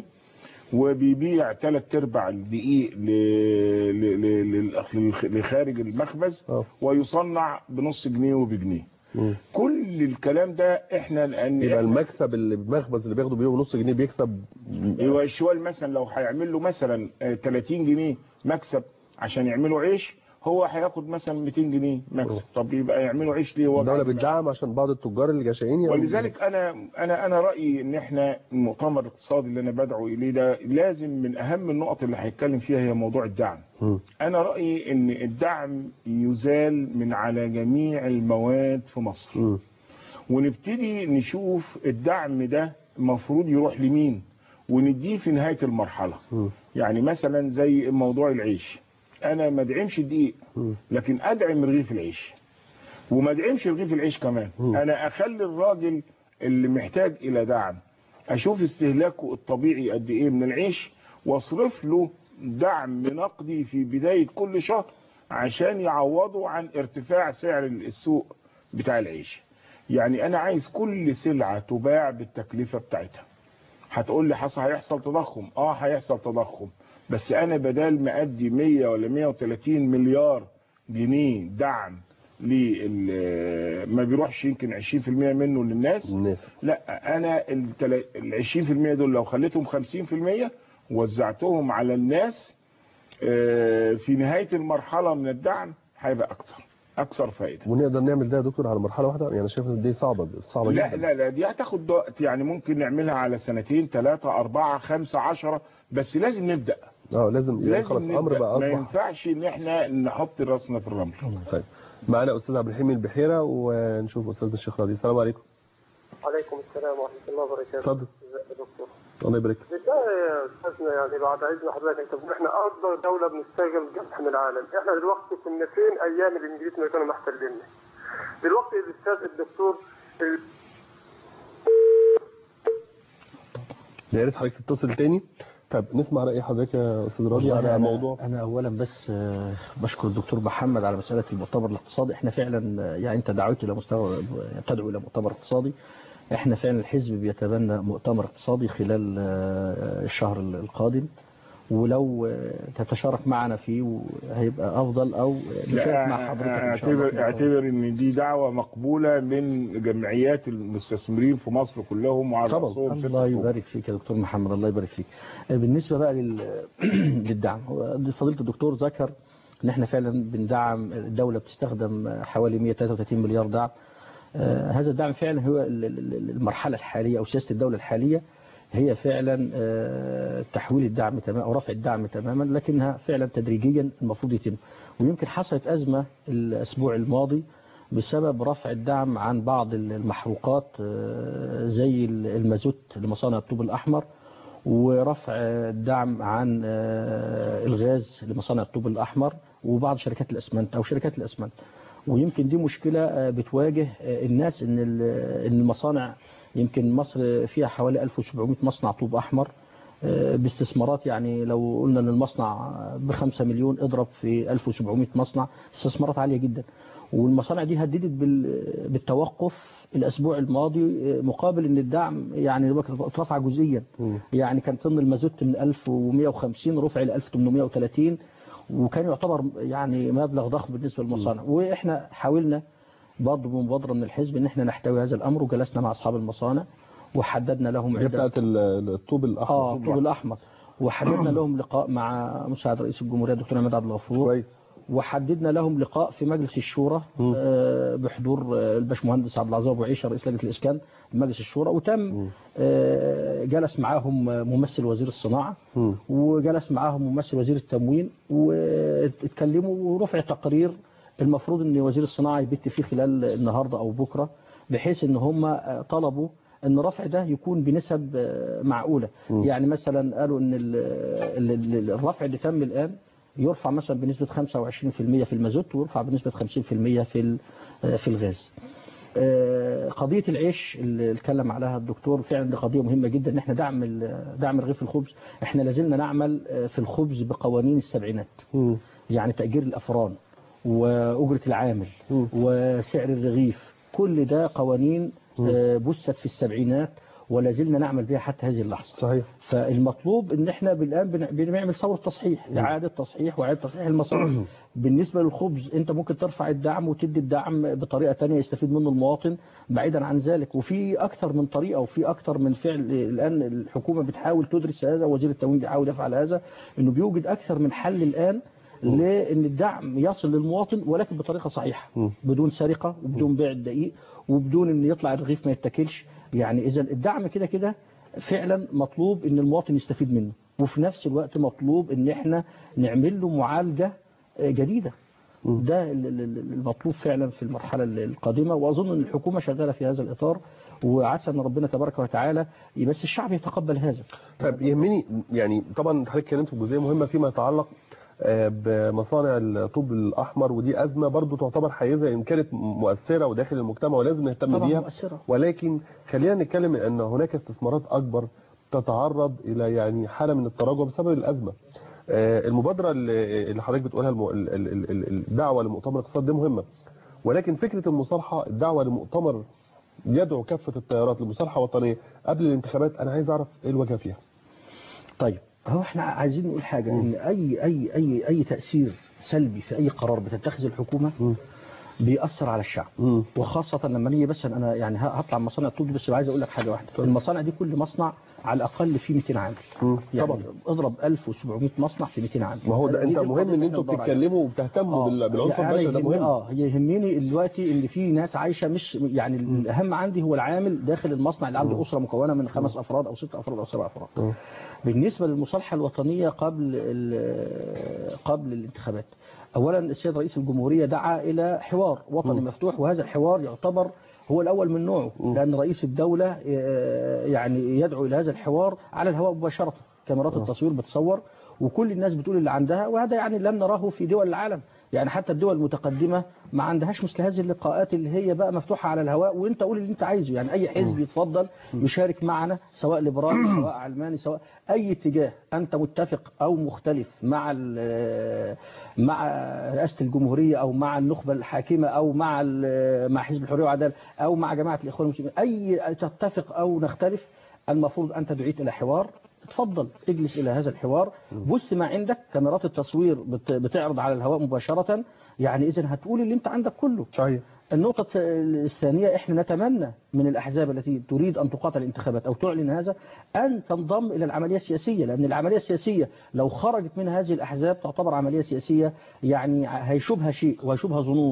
S2: وبيبيع ثلاث ارباع الدقيق ل... ل... ل... ل... لخارج المخبز
S1: اه
S2: ويصنع بنص جنيه وبجنيه
S1: مم.
S2: كل الكلام ده احنا لان
S1: يبقى
S2: إحنا-
S1: المكسب اللي المخبز اللي بياخده بيه ونص جنيه بيكسب
S2: ايوه الشوال مثلا لو هيعمل له مثلا آه، 30 جنيه مكسب عشان يعملوا عيش هو هياخد مثلا 200 جنيه مكسب طب يبقى يعملوا عيش ليه هو
S1: الدولة
S2: بعد ما-
S1: بتدعم عشان بعض التجار اللي جشعين يعني
S2: ولذلك انا انا انا رايي ان احنا المؤتمر الاقتصادي اللي انا بدعو اليه ده لازم من اهم النقط اللي هيتكلم فيها هي موضوع الدعم
S1: مم.
S2: انا رايي ان الدعم يزال من على جميع المواد في مصر
S1: مم.
S2: ونبتدي نشوف الدعم ده المفروض يروح لمين ونديه في نهايه المرحله
S1: مم.
S2: يعني مثلا زي موضوع العيش انا ما ادعمش الدقيق
S1: مم.
S2: لكن ادعم رغيف العيش وما ادعمش رغيف العيش كمان
S1: مم.
S2: انا اخلي الراجل اللي محتاج الى دعم اشوف استهلاكه الطبيعي قد ايه من العيش واصرف له دعم نقدي في بداية كل شهر عشان يعوضوا عن ارتفاع سعر السوق بتاع العيش يعني انا عايز كل سلعة تباع بالتكلفة بتاعتها هتقول لي حصل هيحصل تضخم اه هيحصل تضخم بس انا بدال ما ادي 100 ولا 130 مليار جنيه دعم لل ما بيروحش يمكن 20% منه للناس
S1: الناس
S2: لا انا ال 20% دول لو خليتهم 50% وزعتهم على الناس آه، في نهاية المرحلة من الدعم هيبقى اكتر اكثر فائدة
S1: ونقدر نعمل ده يا دكتور على مرحلة واحدة يعني أنا شايف ان دي صعبة صعبة
S2: لا
S1: جدا
S2: لا لا دي هتاخد وقت يعني ممكن نعملها على سنتين ثلاثة أربعة خمسة عشرة بس لازم نبدأ
S1: اه لازم يعني
S2: لازم
S1: خلاص الامر
S2: نبدأ
S1: بقى
S2: ما
S1: اصبح
S2: ينفعش ان احنا نحط راسنا في الرمل
S1: طيب معانا استاذ عبد الرحيم البحيرة ونشوف استاذ الشيخ راضي السلام عليكم
S6: عليكم السلام ورحمة الله وبركاته
S1: اتفضل
S6: ازيك يا دكتور
S1: الله يبارك فيك.
S6: بالله يا استاذنا يعني بعد اذن حضرتك انت بتقول احنا اكبر دولة بنستخدم قمح من العالم احنا دلوقتي كنا فين ايام الانجليز ما كانوا محتليننا دلوقتي الاستاذ الدكتور ال-
S1: يا ريت حضرتك تتصل تاني طب نسمع رأي حضرتك يا استاذ راضي
S3: والله
S1: على
S3: أنا
S1: موضوع
S3: أنا أولا بس آه، بشكر الدكتور محمد على مسألة المؤتمر الاقتصادي إحنا فعلا آه، يعني أنت دعوت إلى مستوى تدعو إلى مؤتمر اقتصادي إحنا فعلا الحزب بيتبنى مؤتمر اقتصادي خلال آه، الشهر القادم ولو آه، تتشارك معنا فيه هيبقى أفضل أو نشارك مع حضرتك إن شاء الله
S2: اعتبر اعتبر ان دي دعوة مقبولة من جمعيات المستثمرين في مصر كلهم وعلى
S1: طبعا.
S2: رأسهم ست
S3: الله
S2: أكتوبر.
S3: يبارك فيك يا دكتور محمد الله يبارك فيك بالنسبة بقى لل... للدعم هو فضيلة الدكتور ذكر ان احنا فعلا بندعم الدولة بتستخدم حوالي 133 مليار دعم آه، هذا الدعم فعلا هو ال- ال- ال- المرحلة الحالية أو سياسة الدولة الحالية هي فعلا آه، تحويل الدعم تماما أو رفع الدعم تماما لكنها فعلا تدريجيا المفروض يتم ويمكن حصلت أزمة الأسبوع الماضي بسبب رفع الدعم عن بعض المحروقات آه، زي المازوت لمصانع الطوب الأحمر ورفع الدعم عن آه، الغاز لمصانع الطوب الأحمر وبعض شركات الأسمنت أو شركات الأسمنت ويمكن دي مشكلة آه، بتواجه آه، الناس إن ال- إن المصانع يمكن مصر فيها حوالي 1700 مصنع طوب أحمر آه، باستثمارات يعني لو قلنا ان المصنع بخمسة مليون اضرب في 1700 مصنع استثمارات عالية جدا والمصانع دي هددت بال- بالتوقف الاسبوع الماضي آه، مقابل ان الدعم يعني اترفع جزئيا يعني كان طن المازوت من 1150 رفع ل 1830 وكان يعتبر يعني مبلغ ضخم بالنسبة للمصانع واحنا حاولنا برضه بمبادرة من الحزب ان احنا نحتوي هذا الامر وجلسنا مع اصحاب المصانع وحددنا لهم
S1: هي
S3: عدة
S1: بتاعت ال- الطوب الاحمر
S3: اه الطوب الاحمر وحددنا لهم لقاء مع مساعد رئيس الجمهوريه الدكتور عماد عبد الغفور
S1: كويس
S3: وحددنا لهم لقاء في مجلس الشورى آه، بحضور آه، الباشمهندس عبد العزيز ابو عيشه رئيس لجنه الاسكان مجلس الشورى وتم آه، جلس معاهم ممثل وزير الصناعه
S1: مم.
S3: وجلس معاهم ممثل وزير التموين واتكلموا ورفع تقرير المفروض ان وزير الصناعه يبت فيه خلال النهارده او بكره بحيث ان هم طلبوا ان الرفع ده يكون بنسب آه، معقوله يعني مثلا قالوا ان ال- ال- ال- الرفع اللي تم الان يرفع مثلا بنسبه 25% في المازوت ويرفع بنسبه 50% في ال- آه، في الغاز آه، قضية العيش اللي اتكلم عليها الدكتور فعلا دي قضية مهمة جدا ان احنا دعم ال- دعم رغيف الخبز احنا لازلنا نعمل آه، في الخبز بقوانين السبعينات
S1: مم.
S3: يعني تأجير الأفران وأجرة العامل
S1: مم.
S3: وسعر الرغيف كل ده قوانين آه، بثت في السبعينات ولا زلنا نعمل بها حتى هذه اللحظة
S1: صحيح
S3: فالمطلوب ان احنا بالان بن- بنعمل ثوره تصحيح اعاده تصحيح واعاده تصحيح المصاريف بالنسبه للخبز انت ممكن ترفع الدعم وتدي الدعم بطريقه ثانيه يستفيد منه المواطن بعيدا عن ذلك وفي اكثر من طريقه وفي اكثر من فعل الان الحكومه بتحاول تدرس هذا وزير التموين بيحاول يفعل هذا انه بيوجد اكثر من حل الان لان الدعم يصل للمواطن ولكن بطريقه صحيحه بدون سرقه وبدون بيع الدقيق وبدون ان يطلع الرغيف ما يتاكلش يعني اذا الدعم كده كده فعلا مطلوب ان المواطن يستفيد منه وفي نفس الوقت مطلوب ان احنا نعمل له معالجة آه، جديدة ده ال- ال- ال- المطلوب فعلا في المرحلة ال- القادمة واظن ان الحكومة شغالة في هذا الاطار وعسى ان ربنا تبارك وتعالى بس الشعب يتقبل هذا
S1: طيب يهمني يعني طبعا حضرتك اتكلمت في جزئيه مهمه فيما يتعلق آه، بمصانع الطوب الاحمر ودي ازمه برضو تعتبر حيزه ان كانت مؤثره وداخل المجتمع ولازم نهتم
S3: طبعا
S1: بيها
S3: مؤثرة
S1: ولكن خلينا نتكلم ان هناك استثمارات اكبر تتعرض الى يعني حاله من التراجع بسبب الازمه آه، المبادره اللي اللي حضرتك بتقولها الم- ال- ال- ال- ال- الدعوه لمؤتمر الاقتصاد دي مهمه ولكن فكره المصالحه الدعوه لمؤتمر يدعو كافه التيارات لمصالحه وطنيه قبل الانتخابات انا عايز اعرف ايه الوجه فيها
S3: طيب هو احنا عايزين نقول حاجة ان اي اي اي اي تأثير سلبي في اي قرار بتتخذ الحكومة بيأثر على الشعب
S1: مم.
S3: وخاصة لما نيجي بس انا يعني هطلع من مصانع الطوب بس عايز اقول لك حاجة واحدة المصانع دي كل مصنع على الاقل فيه 200 عامل
S1: مم.
S3: يعني
S1: طبعا
S3: اضرب 1700 مصنع في 200 عامل
S1: ما هو ده
S3: دي
S1: انت
S3: القضية
S1: مهم ان
S3: اللي
S1: انتوا
S3: احنا بندور عليها.
S1: بتتكلموا وبتهتموا بال- بالعنصر
S3: يعني
S1: البشري ده
S3: يهمني-
S1: مهم
S3: اه يهمني دلوقتي ان في ناس عايشه مش يعني الاهم عندي هو العامل داخل المصنع اللي عنده اسره مكونه من خمس افراد او ست افراد او سبع افراد
S1: مم.
S3: بالنسبه للمصالحه الوطنيه قبل ال- قبل الانتخابات اولا السيد رئيس الجمهوريه دعا الى حوار وطني مفتوح وهذا الحوار يعتبر هو الاول من نوعه لان رئيس الدوله آه، يعني يدعو الى هذا الحوار على الهواء مباشره كاميرات التصوير بتصور وكل الناس بتقول اللي عندها وهذا يعني لم نراه في دول العالم يعني حتى الدول المتقدمة ما عندهاش مثل هذه اللقاءات اللي هي بقى مفتوحة على الهواء وانت قول اللي انت عايزه يعني اي حزب يتفضل يشارك معنا سواء ليبرالي سواء علماني سواء اي اتجاه انت متفق او مختلف مع ال- مع رئاسة الجمهورية او مع النخبة الحاكمة او مع ال- مع حزب الحرية والعدالة او مع جماعة الاخوان المسلمين اي تتفق او نختلف المفروض انت دعيت الى حوار تفضل اجلس إلى هذا الحوار بص ما عندك كاميرات التصوير بت- بتعرض على الهواء مباشرة يعني إذا هتقول اللي أنت عندك كله
S1: صحيح
S3: النقطة الثانية احنا نتمنى من الأحزاب التي تريد أن تقاطع الانتخابات أو تعلن هذا أن تنضم إلى العملية السياسية لأن العملية السياسية لو خرجت من هذه الأحزاب تعتبر عملية سياسية يعني هيشوبها شيء وهيشوبها ظنون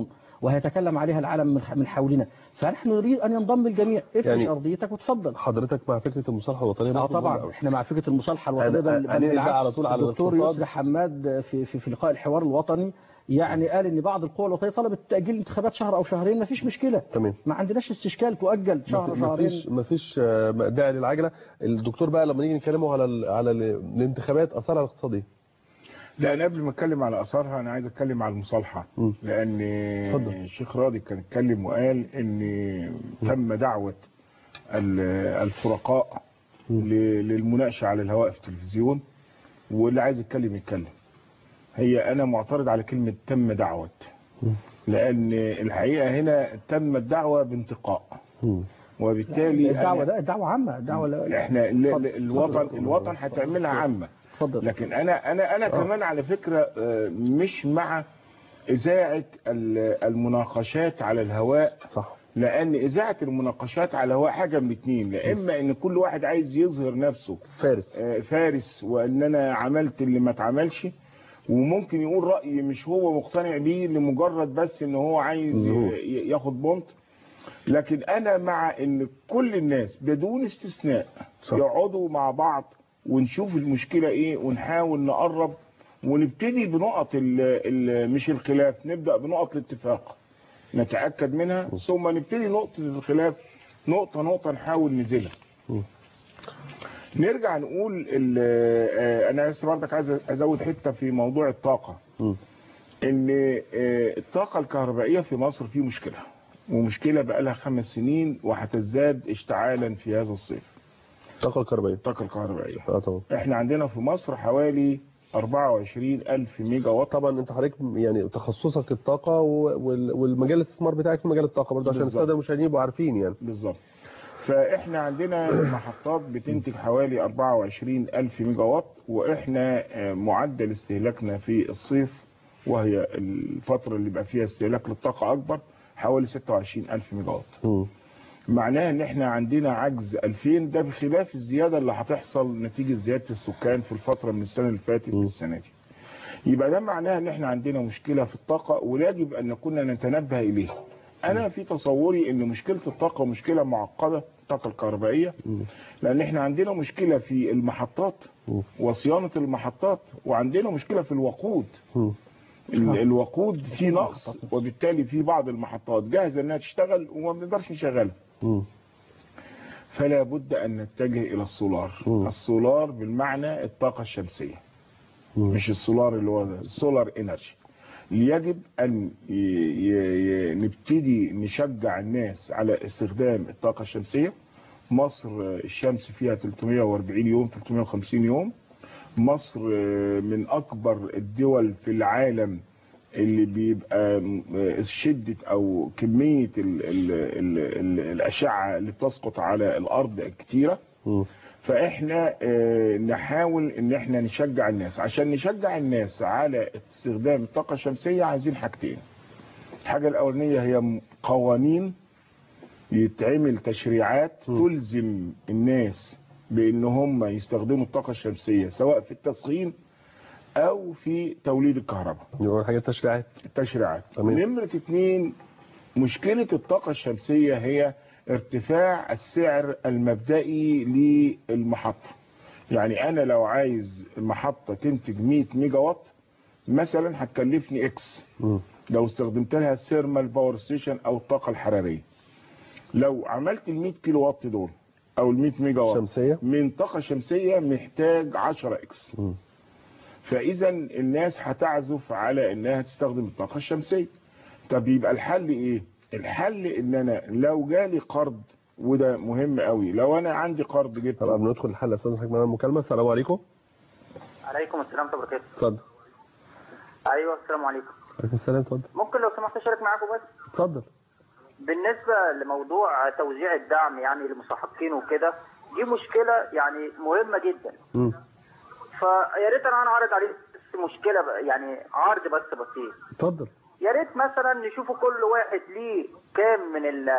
S3: وهيتكلم عليها العالم من من حولنا فنحن نريد ان ينضم الجميع افرش
S1: يعني
S3: ارضيتك وتفضل
S1: حضرتك مع فكره المصالحه الوطنيه
S3: اه
S1: برضه مهمة
S3: طبعا
S1: أوي.
S3: احنا مع فكره المصالحه
S1: أنا-
S3: الوطنيه بل
S1: أنا
S3: بل
S1: بقى
S3: بالعكس
S1: على طول على
S3: الدكتور
S1: الاقتصاد.
S3: يسري حماد في في في لقاء الحوار الوطني يعني قال ان بعض القوى الوطنيه طلبت تاجيل الانتخابات شهر او شهرين ما فيش مشكله
S1: تمام
S3: ما عندناش استشكال تؤجل شهر
S1: ما
S3: شهرين
S1: فيش ما فيش آه، داعي للعجله الدكتور بقى لما نيجي نتكلموا على ال- على ال- الانتخابات اثارها الاقتصاديه
S2: لا انا قبل ما اتكلم على اثارها انا عايز اتكلم على المصالحه
S1: مم.
S2: لان
S1: اتفضل.
S2: الشيخ راضي كان اتكلم وقال ان تم دعوه ال- الفرقاء ل- للمناقشه على الهواء في التلفزيون واللي عايز يتكلم يتكلم هي انا معترض على كلمه تم دعوه لان الحقيقه هنا تم الدعوه بانتقاء
S1: مم.
S2: وبالتالي
S3: الدعوه
S2: أنا-
S3: ده الدعوه عامه الدعوه لا-
S2: احنا ال-
S3: اتفضل.
S2: ال- الوطن
S3: اتفضل.
S2: الوطن هتعملها عامه
S3: اتفضل
S2: لكن انا انا انا كمان على فكره آه، مش مع اذاعه ال- المناقشات على الهواء
S1: صح
S2: لان اذاعه المناقشات على الهواء حاجه من اتنين لا اما ان كل واحد عايز يظهر نفسه
S1: فارس
S2: آه، فارس وان انا عملت اللي ما اتعملش وممكن يقول راي مش هو مقتنع بيه لمجرد بس ان هو عايز
S1: ظهور.
S2: ي- ياخد بونت لكن انا مع ان كل الناس بدون استثناء
S1: صح.
S2: يقعدوا مع بعض ونشوف المشكله ايه ونحاول نقرب ونبتدي بنقط ال ال مش الخلاف نبدا بنقط الاتفاق نتاكد منها ثم نبتدي نقطه الخلاف نقطه نقطه نحاول ننزلها نرجع نقول ال- آه، انا لسه برضك عايز ازود حته في موضوع الطاقه
S1: مم.
S2: ان آه، الطاقه الكهربائيه في مصر في مشكله ومشكله بقى لها خمس سنين وهتزداد اشتعالا في هذا الصيف
S1: الطاقه الكهربائيه
S2: الطاقه الكهربائيه
S1: اه طبعا
S2: احنا عندنا في مصر حوالي 24 ألف ميجا وات
S1: طبعا انت حضرتك يعني تخصصك الطاقه و- وال- والمجال الاستثمار بتاعك في مجال الطاقه برضه عشان
S2: بالظبط.
S1: الساده المشاهدين يبقوا عارفين يعني
S2: بالظبط فاحنا عندنا محطات بتنتج حوالي 24 ألف ميجا وات واحنا آه، معدل استهلاكنا في الصيف وهي الفترة اللي بقى فيها استهلاك للطاقة أكبر حوالي 26 ألف ميجا وات
S1: مم.
S2: معناها ان احنا عندنا عجز 2000 ده بخلاف الزيادة اللي هتحصل نتيجة زيادة السكان في الفترة من السنة اللي فاتت
S1: م.
S2: للسنة دي يبقى ده معناه ان احنا عندنا مشكلة في الطاقة ويجب ان كنا نتنبه اليه انا في تصوري ان مشكلة الطاقة مشكلة معقدة الطاقة الكهربائية لان احنا عندنا مشكلة في المحطات
S1: م.
S2: وصيانة المحطات وعندنا مشكلة في الوقود
S1: مم.
S2: ال- الوقود في نقص وبالتالي في بعض المحطات جاهزة انها تشتغل وما بنقدرش نشغلها
S1: مم.
S2: فلا بد أن نتجه إلى السولار
S1: مم.
S2: السولار بالمعنى الطاقة الشمسية
S1: مم.
S2: مش السولار اللي هو السولار انرجي يجب أن ي... ي... ي... نبتدي نشجع الناس على استخدام الطاقة الشمسية مصر الشمس فيها 340 يوم 350 يوم مصر من أكبر الدول في العالم اللي بيبقى شدة أو كمية ال ال ال ال الأشعة اللي بتسقط على الأرض كتيرة
S1: مم.
S2: فإحنا آه، نحاول إن إحنا نشجع الناس عشان نشجع الناس على استخدام الطاقة الشمسية عايزين حاجتين الحاجة الأولانية هي قوانين يتعمل تشريعات تلزم الناس بان هم يستخدموا الطاقة الشمسية سواء في التسخين او في توليد الكهرباء
S1: يبقى حاجات تشريعات
S2: التشريعات
S1: تمام.
S2: نمرة اتنين مشكلة الطاقة الشمسية هي ارتفاع السعر المبدئي للمحطة يعني انا لو عايز المحطة تنتج 100 ميجا وات مثلا هتكلفني اكس
S1: مم.
S2: لو استخدمت لها الثيرمال باور ستيشن او الطاقة الحرارية لو عملت ال 100 كيلو وات دول او ال 100 ميجا وات
S1: شمسية
S2: من طاقة شمسية محتاج 10 اكس
S1: مم.
S2: فاذا الناس هتعزف على انها تستخدم الطاقة الشمسية طب يبقى الحل ايه الحل ان انا لو جالي قرض وده مهم قوي لو انا عندي قرض
S1: طب
S2: جبته
S1: قبل ما ندخل الحلقة استاذ حضرتك معانا المكالمة السلام عليكم
S7: عليكم السلام ورحمة الله وبركاته
S1: اتفضل
S7: ايوه السلام عليكم
S1: عليكم السلام اتفضل
S7: ممكن لو سمحت اشارك معاكم بس
S1: اتفضل
S7: بالنسبة لموضوع توزيع الدعم يعني للمستحقين وكده دي مشكلة يعني مهمة جدا
S1: مم.
S7: فيا ريت انا هنعرض عليه بس مشكلة بقى يعني عرض بس بسيط
S1: اتفضل
S7: يا ريت مثلا نشوفوا كل واحد ليه كام من ال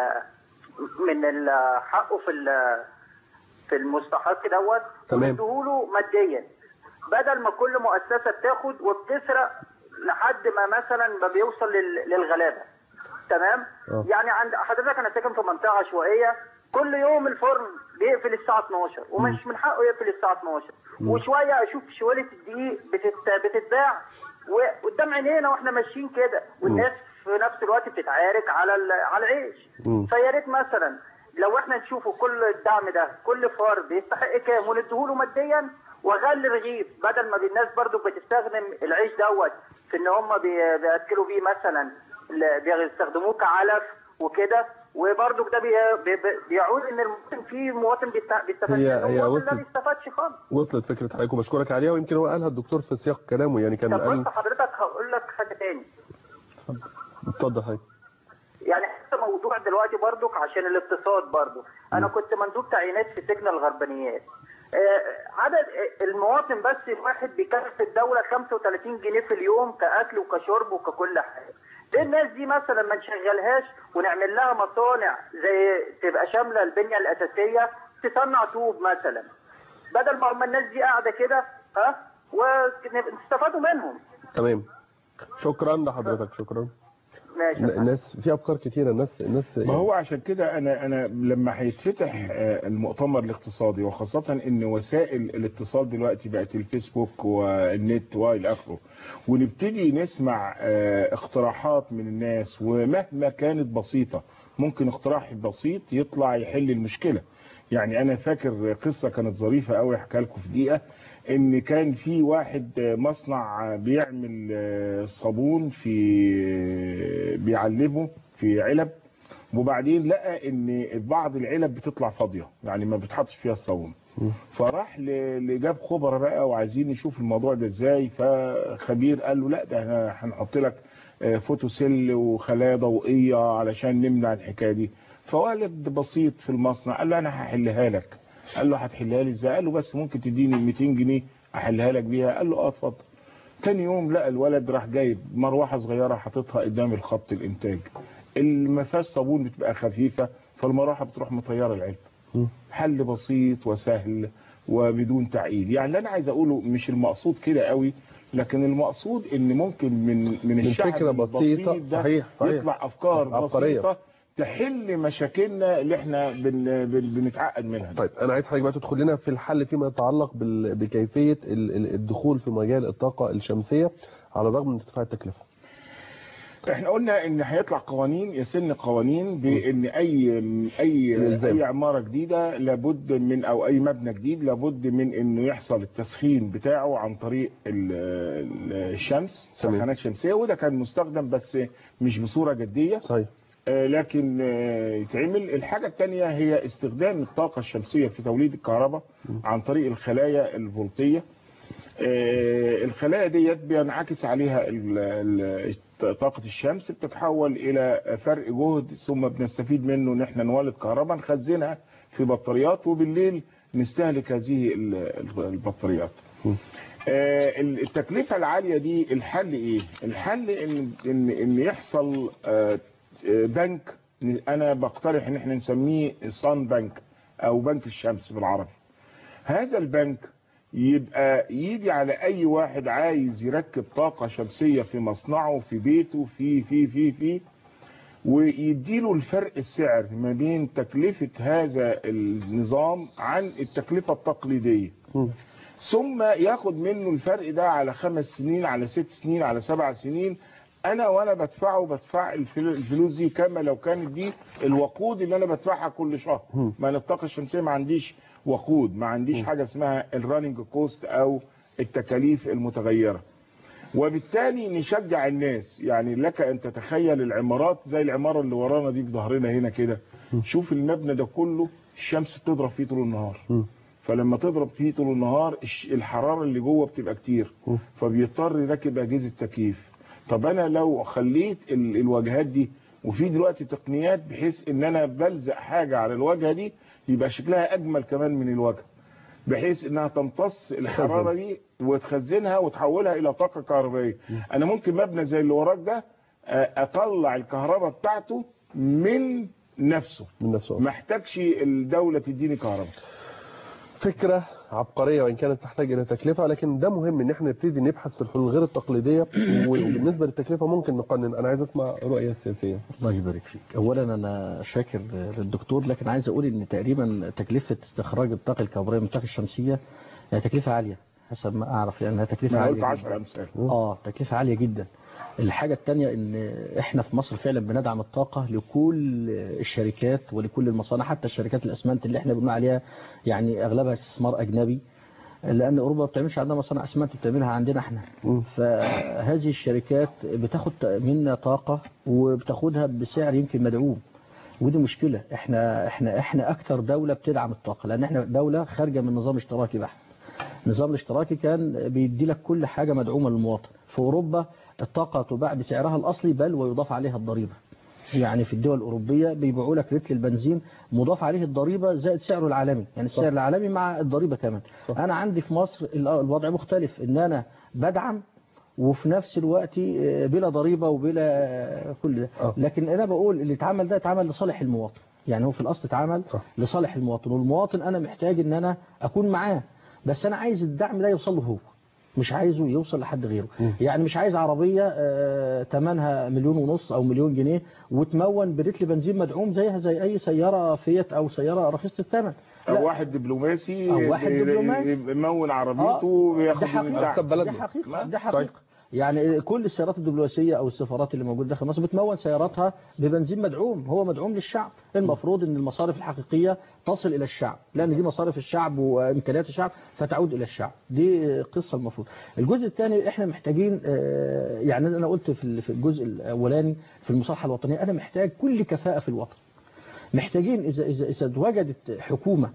S7: من ال حقه في ال في المستحق دوت
S1: تمام.
S7: ونديهوله ماديا بدل ما كل مؤسسه بتاخد وبتسرق لحد ما مثلا ما بيوصل لل- للغلابه تمام
S1: آه.
S7: يعني عند حضرتك انا ساكن في منطقه عشوائيه كل يوم الفرن بيقفل الساعه 12 ومش من حقه يقفل الساعه 12 وشويه اشوف شويه الدقيق بتت... بتتباع وقدام عينينا واحنا ماشيين كده والناس في نفس الوقت بتتعارك على ال... على العيش
S1: مم.
S7: فيا ريت مثلا لو احنا نشوفوا كل الدعم ده كل فرد يستحق كام ونديهوله ماديا واغلي رغيف بدل ما الناس برضو بتستخدم العيش دوت في ان هم بي- بياكلوا بيه مثلا ل- بيستخدموه كعلف وكده وبرضو ده بي- بي- بي- بيعود ان المواطن في مواطن بيست- بيستفاد
S1: هي-
S7: منه
S1: هي
S7: والمواطن ده
S1: وصلت.
S7: بيستفادش خالص
S1: وصلت فكره حضرتك وبشكرك عليها ويمكن هو قالها الدكتور في سياق كلامه يعني كان
S7: طب
S1: قال
S7: بص حضرتك هقول لك حاجه تاني
S1: اتفضل حضرتك
S7: يعني حتى موضوع دلوقتي برضك عشان الاقتصاد برضو انا كنت مندوب تعيينات في سجن الغربانيات آه، عدد آه، المواطن بس الواحد بيكلف الدولة 35 جنيه في اليوم كأكل وكشرب وككل حاجة ليه الناس دي مثلا ما نشغلهاش ونعمل لها مصانع زي تبقى شاملة البنية الأساسية تصنع طوب مثلا بدل ما هم الناس دي قاعدة كده ها ونستفادوا منهم
S1: تمام شكرا لحضرتك شكرا
S7: ماشي يا فندم.
S1: الناس في افكار كتيره الناس الناس
S2: ما هو عشان كده انا انا لما هيتفتح آه، المؤتمر الاقتصادي وخاصه ان وسائل الاتصال دلوقتي بقت الفيسبوك والنت والى اخره ونبتدي نسمع آه، اقتراحات من الناس ومهما كانت بسيطه ممكن اقتراح بسيط يطلع يحل المشكله يعني انا فاكر قصه كانت ظريفه قوي احكيها لكم في دقيقه ان كان في واحد مصنع بيعمل صابون في بيعلبه في علب وبعدين لقى ان بعض العلب بتطلع فاضيه يعني ما بتحطش فيها الصابون فراح ل- لجاب خبراء بقى وعايزين نشوف الموضوع ده ازاي فخبير قال له لا ده احنا هنحط لك آه، فوتوسيل وخلايا ضوئيه علشان نمنع الحكايه دي فولد بسيط في المصنع قال له انا هحلها لك قال له هتحلها لي ازاي قال له بس ممكن تديني 200 جنيه احلها لك بيها قال له اه اتفضل تاني يوم لقى الولد راح جايب مروحه صغيره حاططها قدام الخط الانتاج اللي ما فيهاش صابون بتبقى خفيفه فالمروحه بتروح مطيره العلبه حل بسيط وسهل وبدون تعقيد يعني اللي انا عايز اقوله مش المقصود كده قوي لكن المقصود ان ممكن من من
S1: من
S2: الشعب
S1: فكرة بسيطة،
S2: البسيط ده
S1: صحيح، صحيح.
S2: يطلع افكار
S1: عبقرية.
S2: بسيطه تحل مشاكلنا اللي احنا بن بن بنتعقد منها
S1: طيب انا عايز حضرتك بقى تدخل لنا في الحل فيما يتعلق بال- بكيفيه ال- ال- الدخول في مجال الطاقه الشمسيه على الرغم من ارتفاع التكلفه
S2: احنا قلنا ان هيطلع قوانين يسن قوانين بان اي اي
S1: الإلزام.
S2: اي عماره جديده لابد من او اي مبنى جديد لابد من انه يحصل التسخين بتاعه عن طريق ال- ال- الشمس
S1: تمام.
S2: سخانات شمسيه وده كان مستخدم بس مش بصوره جديه
S1: صحيح
S2: آه، لكن آه، يتعمل الحاجة الثانية هي استخدام الطاقة الشمسية في توليد الكهرباء عن طريق الخلايا الفولتية آه، الخلايا ديت بينعكس عليها ال- ال- طاقة الشمس بتتحول إلى فرق جهد ثم بنستفيد منه إن احنا نولد كهرباء نخزنها في بطاريات وبالليل نستهلك هذه ال- ال- البطاريات آه، التكلفة العالية دي الحل ايه الحل ان ان ان يحصل آه، آه، بنك انا بقترح ان احنا نسميه صن بنك او بنك الشمس بالعربي هذا البنك يبقى يجي على اي واحد عايز يركب طاقة شمسية في مصنعه في بيته في في في في ويديله الفرق السعر ما بين تكلفة هذا النظام عن التكلفة التقليدية ثم ياخد منه الفرق ده على خمس سنين على ست سنين على سبع سنين انا وانا بدفعه بدفع الفل- الفلوس دي كما لو كانت دي الوقود اللي انا بدفعها كل شهر ما أنا الطاقه الشمسيه ما عنديش وقود ما عنديش حاجه اسمها الراننج كوست او التكاليف المتغيره وبالتالي نشجع الناس يعني لك ان تتخيل العمارات زي العماره اللي ورانا دي في ظهرنا هنا كده شوف المبنى ده كله الشمس بتضرب فيه طول النهار فلما تضرب فيه طول النهار الش- الحراره اللي جوه بتبقى كتير فبيضطر يركب اجهزه تكييف طب انا لو خليت ال- الواجهات دي وفي دلوقتي تقنيات بحيث ان انا بلزق حاجه على الواجهه دي يبقى شكلها اجمل كمان من الواجهه بحيث انها تمتص الحراره دي وتخزنها وتحولها الى طاقه كهربائيه انا ممكن مبنى زي اللي وراك ده آه، اطلع الكهرباء بتاعته من نفسه
S1: من نفسه
S2: ما احتاجش الدوله تديني كهرباء
S1: فكرة عبقرية وإن كانت تحتاج إلى تكلفة لكن ده مهم إن احنا نبتدي نبحث في الحلول غير التقليدية وبالنسبة للتكلفة ممكن نقنن أنا عايز أسمع رؤية السياسية
S3: الله يبارك فيك اولا انا شاكر للدكتور لكن عايز اقول ان تقريبا تكلفه استخراج الطاقه الكهربائيه من الطاقه الشمسيه هي تكلفه عاليه حسب ما اعرف لانها تكلفه
S2: انا
S3: عاليه
S2: قلت
S3: جداً.
S2: 10 امثال
S3: اه تكلفة عالية جدا الحاجة التانية ان احنا في مصر فعلا بندعم الطاقة لكل الشركات ولكل المصانع حتى الشركات الاسمنت اللي احنا بنقول عليها يعني اغلبها استثمار اجنبي لان اوروبا ما بتعملش عندها مصانع اسمنت بتعملها عندنا احنا فهذه الشركات بتاخد منا طاقة وبتاخدها بسعر يمكن مدعوم ودي مشكلة احنا احنا احنا اكثر دولة بتدعم الطاقة لان احنا دولة خارجة من نظام اشتراكي بحت النظام الاشتراكي كان بيدي لك كل حاجة مدعومة للمواطن في أوروبا الطاقة تباع بسعرها الأصلي بل ويضاف عليها الضريبة يعني في الدول الأوروبية بيبيعوا لك لتر البنزين مضاف عليه الضريبة زائد سعره العالمي يعني السعر العالمي مع الضريبة كمان
S1: صح.
S3: أنا عندي في مصر الوضع مختلف إن أنا بدعم وفي نفس الوقت بلا ضريبة وبلا كل ده
S1: آه.
S3: لكن أنا بقول اللي اتعمل ده اتعمل لصالح المواطن يعني هو في الأصل اتعمل
S1: صح.
S3: لصالح المواطن والمواطن أنا محتاج إن أنا أكون معاه بس أنا عايز الدعم ده يوصل له هو مش عايزه يوصل لحد غيره يعني مش عايز عربية آه، تمنها مليون ونص أو مليون جنيه وتمون بريتل بنزين مدعوم زيها زي أي سيارة فيت أو سيارة رخيصة الثمن لا.
S2: او واحد دبلوماسي
S3: أو واحد
S2: ي-
S3: دبلوماسي.
S2: يمون
S3: آه،
S2: عربيته
S3: ده
S2: وياخد من
S3: حقيقة
S2: الدعم
S1: مكتب بلدنا.
S3: دي حقيقة
S2: ما-
S3: دي
S1: صحيح.
S3: حقيقة يعني كل السيارات الدبلوماسية أو السفارات اللي موجودة داخل مصر بتمون سياراتها ببنزين مدعوم هو مدعوم للشعب المفروض أن المصارف الحقيقية تصل إلى الشعب لأن دي مصارف الشعب وإمكانيات الشعب فتعود إلى الشعب دي قصة المفروض الجزء الثاني إحنا محتاجين آه، يعني أنا قلت في ال- في الجزء الأولاني في المصالحة الوطنية أنا محتاج كل كفاءة في الوطن محتاجين إذا إذا إذا وجدت حكومة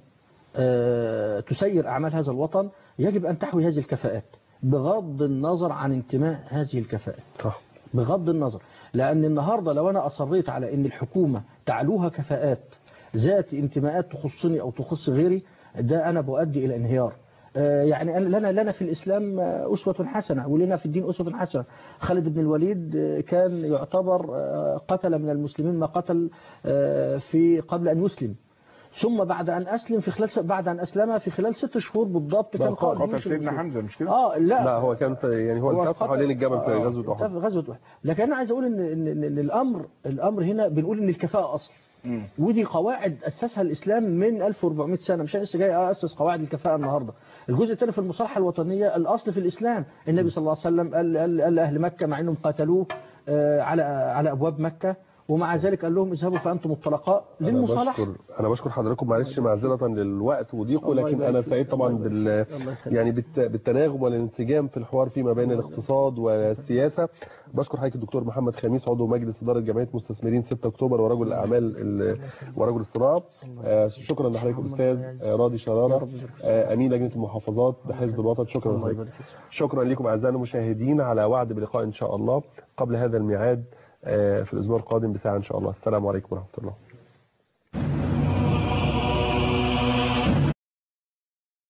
S3: آه، تسير أعمال هذا الوطن يجب أن تحوي هذه الكفاءات بغض النظر عن انتماء هذه الكفاءات
S1: صح
S3: بغض النظر لأن النهاردة لو أنا أصريت على أن الحكومة تعلوها كفاءات ذات انتماءات تخصني أو تخص غيري ده أنا بؤدي إلى انهيار آه، يعني أنا لنا لنا في الإسلام آه، أسوة حسنة ولنا في الدين أسوة حسنة خالد بن الوليد آه، كان يعتبر آه، قتل من المسلمين ما قتل آه، في قبل أن يسلم ثم بعد أن أسلم في خلال بعد أن أسلم في خلال ست شهور بالضبط كان
S1: بقى
S3: قائد
S2: قتل
S3: جيوش
S2: سيدنا
S3: المسلمين.
S2: حمزه مش كده؟
S3: اه لا
S1: لا هو كان في يعني هو التف
S3: قتل-
S1: حوالين الجبل في
S3: آه،
S1: غزوة أحد
S3: في غزوة أحد لكن أنا عايز أقول إن, إن, إن إن الأمر الأمر هنا بنقول إن الكفاءة أصل
S2: مم.
S3: ودي قواعد أسسها الإسلام من 1400 سنة مش أنا لسه جاي أسس قواعد الكفاءة النهاردة الجزء الثاني في المصالحة الوطنية الأصل في الإسلام النبي صلى الله عليه وسلم قال, قال, قال لأهل مكة مع أنهم قتلوه آه، على على أبواب مكة ومع ذلك قال لهم اذهبوا فأنتم الطلقاء
S1: أنا
S3: للمصالحة
S1: بشكر أنا بشكر حضراتكم معلش معذرة للوقت وضيقه
S3: الله
S1: لكن
S3: يبارك
S1: أنا
S3: فيك.
S1: سعيد طبعا
S3: الله
S1: بال
S3: يبارك فيك. الله يخليك.
S1: يعني بالت- بالتناغم والانسجام في الحوار فيما بين الاقتصاد والسياسة بشكر حضرتك الدكتور محمد خميس عضو مجلس إدارة جمعية مستثمرين 6 أكتوبر ورجل الأعمال ال- ورجل الصناعة آه، شكرا لحضرتك الأستاذ آه، راضي شرارة آه، أمين لجنة المحافظات بحزب الوطن شكرا
S3: الله
S1: لحضرتك
S3: يبارك فيك
S1: شكرا لكم أعزائنا المشاهدين على وعد بلقاء إن شاء الله قبل هذا الميعاد آه، في الأسبوع القادم بساعة إن شاء الله السلام عليكم ورحمة الله